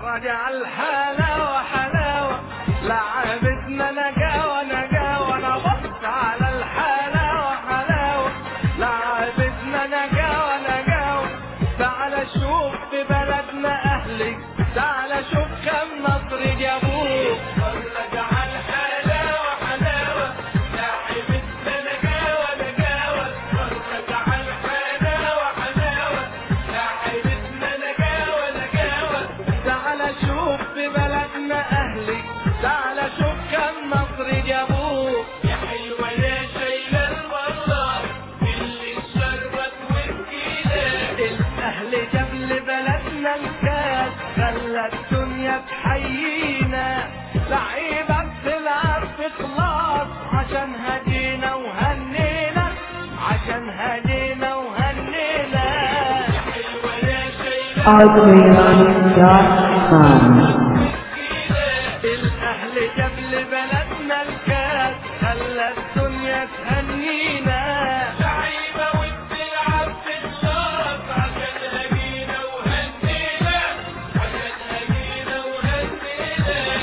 اتفرج على الحلاوة حلاوة لعبتنا نجاوة نجاوة انا بص على الحلاوة حلاوة لعبتنا نجاوة نجاوة تعال شوف في بلدنا اهلي تعال شوف كم نصر جابوه اتفرج على الحلاوة حلاوة لعبتنا نجاوة نجاوة اتفرج على الحلاوة حلاوة لعبتنا نجاوة نجاوة تعال شوف في بلدنا اهلي تعال شوف كم نصر جابوه يا حلوة يا شايلة الوضع اللي الشربت والكيلة الاهل جاب لبلدنا الكاس خلى الدنيا تحيينا لعيبة بتلعب بخلاص عشان هدينا وهنينا عشان هدينا وهنينا يا حلوة يا شايلة AudreyOn.com. الاهل جاب لبلدنا الكاس خلى الدنيا تهنينا لعيبه وبتلعب في الشرف عشان هجينا وهنينا عشان هجينا وهنينا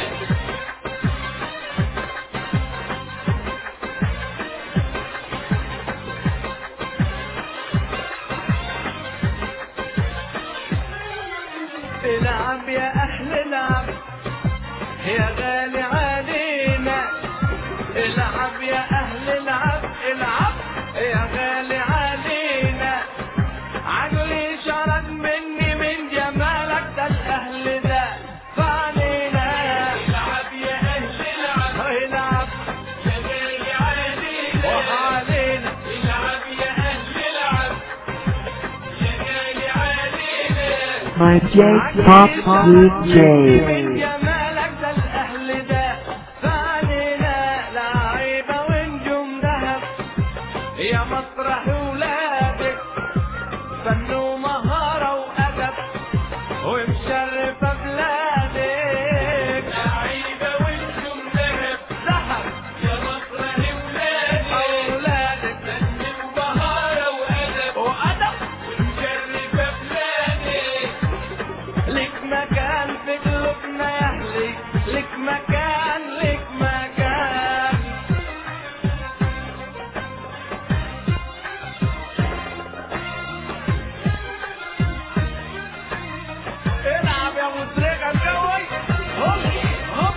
العب يا اهل العب يا غالي علينا العب يا اهل العب العب يا غالي علينا عقلي شرد مني من جمالك ده الاهل ده فعلينا العب يا اهل العب العب يا غالي علينا وعلينا العب يا اهل العب يا غالي علينا My J Pop DJ. من جمالك ده الاهل ده فعلينا لعيبه ونجوم دهب يا مسرح ولادك فن ومهاره وادب ومشرفه بلادك لعيبه ونجوم دهب ذهب يا مسرح ولادك اولادك فن ومهاره وادب وادب ومشرفه بلادك لك مكان في قلوبنا يا اهلي لك مكان لك مكان العب يا ابو سريع الجوي هوب هوب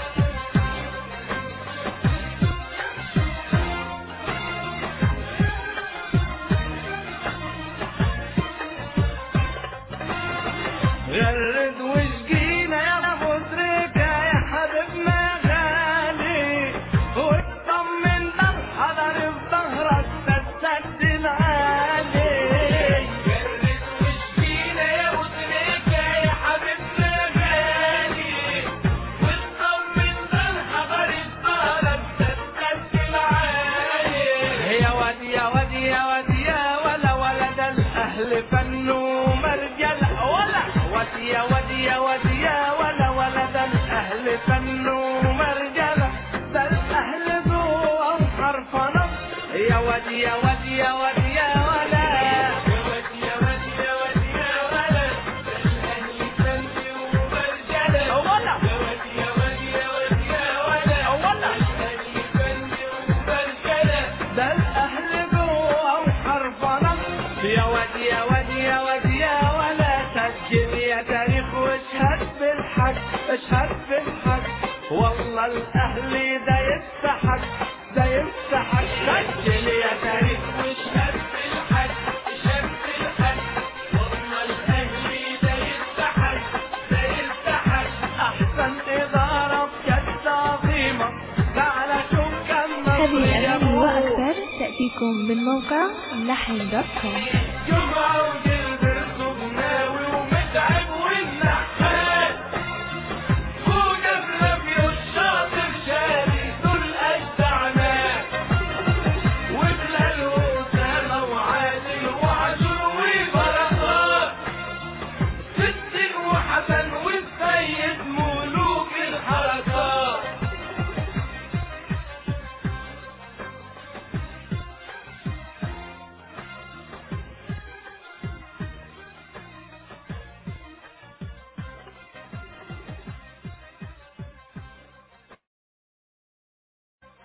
غرد وشقينا يا ابو سريكة يا حبيبنا غالي واطمن ده الحضر في ظهرك ده السد العالي غرد وشقينا يا ابو سريكة يا حبيبنا غالي واطمن ده الحضر في ظهرك ده السد العالي يا واد يا واد يا واد يا ولا ولد الاهل فن ومرجل ولا واد يا واد يا واد يا ولا ولد الاهل فن ومرجل ده الاهل ذو حرف نص يا واد يا واد يا واد يا ولا يا واد يا واد يا واد يا ولا الاهل فن ومرجل ولا يا واد يا واد يا واد يا ولا ولا الاهل فن ومرجل ده الاهل ذو حرف نص يا واد يا واد يا واد يا ولا سجل يا تاريخ واشهد بالحق اشهد بالحق والله الاهل ده يستحق ده يستحق سجل يا تاريخ واشهد بالحق اشهد بالحق والله الاهل ده يستحق ده يستحق احسن اداره بجد عظيمه تعال شوف كم هذه نصر الأغاني يبوه وأكثر تأتيكم من موقع لحن دوت كوم جمعة